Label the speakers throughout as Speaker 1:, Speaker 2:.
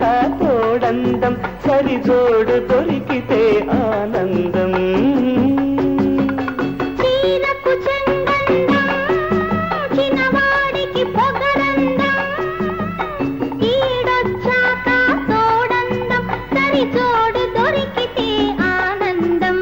Speaker 1: తోడందం సరిజోడు దొరికితే ఆనందం
Speaker 2: చీరకు చెంగందం చిన్నవాడికి పొగరందం ఈడొచ్చాక తోడందం సరిజోడు దొరికితే ఆనందం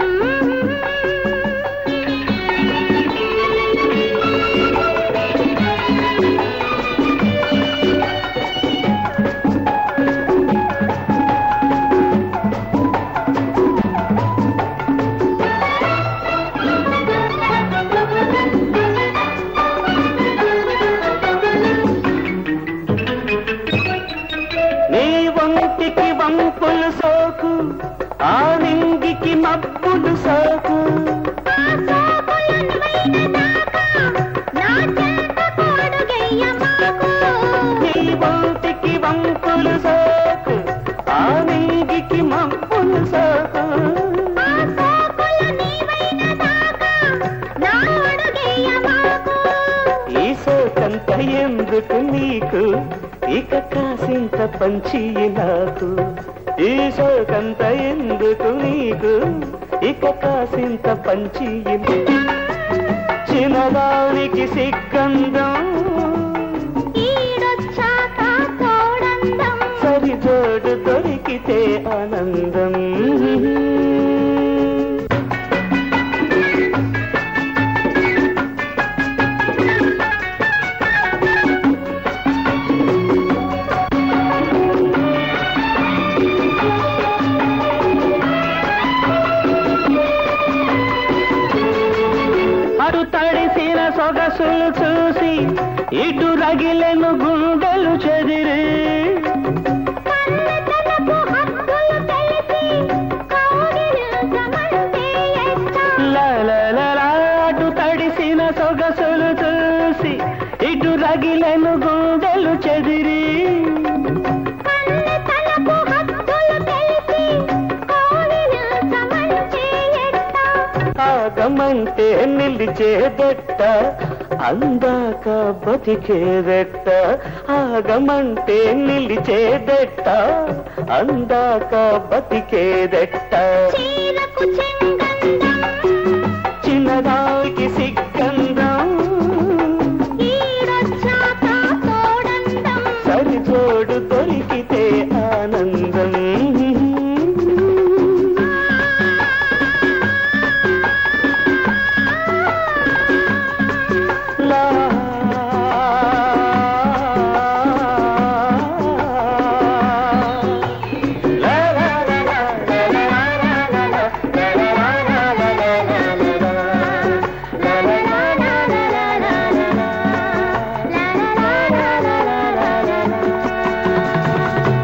Speaker 1: నీ వంటికి వంపులు సోకు ఆ నింగికి మబ్బులు సోకు
Speaker 2: ఆ సోకులన్వైన దాకా నా చెంతకు అడుగెయ్యమాకు.
Speaker 1: నీ వంటికి వంపులు సోకు ఆ నింగికి మబ్బులు సోకు
Speaker 2: ఆ సోకుల నీవైన దాకా నా అడుగెయ్యమాకు.
Speaker 1: ఈ సోకంత ఎందుకు నీకు ఇక కాసింత పంచి నాకు ఈ సోకంత ఎందుకు నీకు ఇక కాసింత పంచి చిన్నదానికి సిగ్గందం
Speaker 2: ఈడొచ్చాక తోడందం
Speaker 1: సరిజోడు దొరికితే ఆనందం అటు తడిసిన సొగసులు చూసి ఇటు రగిలెను గుండెలు చెదిరి
Speaker 2: కన్నెతనపు హద్దులు తెలిసి కౌగిలించమంటే ఎట్టా?
Speaker 1: లలలలా అటు తడిసిన సొగసులు చూసి ఇటు రగిలెను గుండెలు చెదిరి
Speaker 2: కన్నెతనపు హద్దులు తెలిసి కౌగిలించమంటే ఎట్టా?
Speaker 1: ఆగమంటే నిలిచేదెట్ట అందాక బతికేదెట్ట ఆగమంటే నిలిచేదెట్ట అందాక బతికేదెట్ట
Speaker 2: చీలకు చెంగు